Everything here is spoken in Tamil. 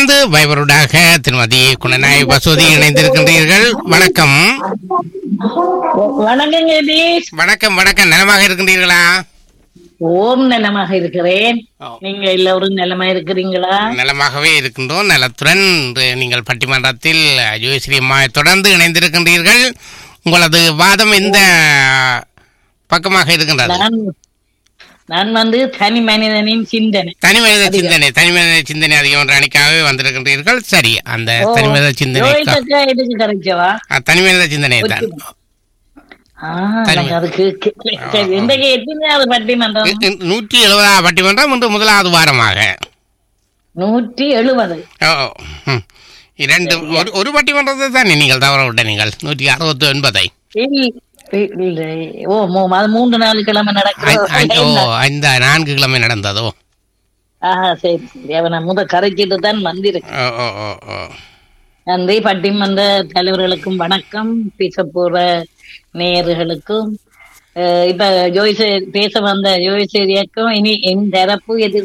தொடர்ந்து வைபருடாக திருமதி குணநாய் வசூதி இணைந்திருக்கின்றீர்கள் வணக்கம் வணக்கம் ஜெகதீஷ் வணக்கம் வணக்கம் நலமாக இருக்கின்றீர்களா ஓம் நலமாக இருக்கிறேன் ஓ. நீங்க எல்லோரும் நலமா இருக்கிறீங்களா நலமாகவே இருக்கின்றோம் நலத்துடன் இன்று நீங்கள் பட்டிமன்றத்தில் ஜோஸ்ரீ அம்மா தொடர்ந்து இணைந்திருக்கின்றீர்கள் உங்களது வாதம் எந்த பக்கமாக இருக்கின்றது நான் நான் வந்து தனி மனிதனின் சிந்தனை தனி மனித சிந்தனை தனி மனித சிந்தனை அதிகம் என்ற அணிக்காகவே வந்திருக்கின்றீர்கள் சரி அந்த ஓ, தனி மனித சிந்தனை யோகிதக்கா எதுக்கு கரைச்சவா தனி மனித சிந்தனை தான் ஆ, தனி- எனக்கு அதுக்கு கே- கே- சரி, இன்றைக்கு எத்தனையாவது பட்டிமன்றம் நூற்றி எழுபதாவது பட்டிமன்றம் இன்று முதலாவது வாரமாக நூற்றி எழுபது ஓ ம். இரண்டு ஒரு ஒரு பட்டிமன்றத்தை தானே நீங்கள் தவற விட்ட நீங்கள் நூற்றி அறுபத்தி ஒன்பதை இல்- இ- இல்லை. ஓ மூ- அது மூன்று நாலு கிழமை ஐ- ஐ- ஓ நடக்கும் இந்த நான்கு கிழமை நடந்ததோ ஆஹா சரி சரி அவனை முத கரைச்சிட்டு தான் வந்திருக்கு ஓ ஓ ஓ ஓ நன்றி பட்டிமன்ற தலைவர்களுக்கும் வணக்கம் பேச போற நேயர்களுக்கும் அஹ் இப்ப ஜோய்ஸ் பேச வந்த ஜோய்ஸ் இயக்கம் இனி என் தரப்பு எதிர்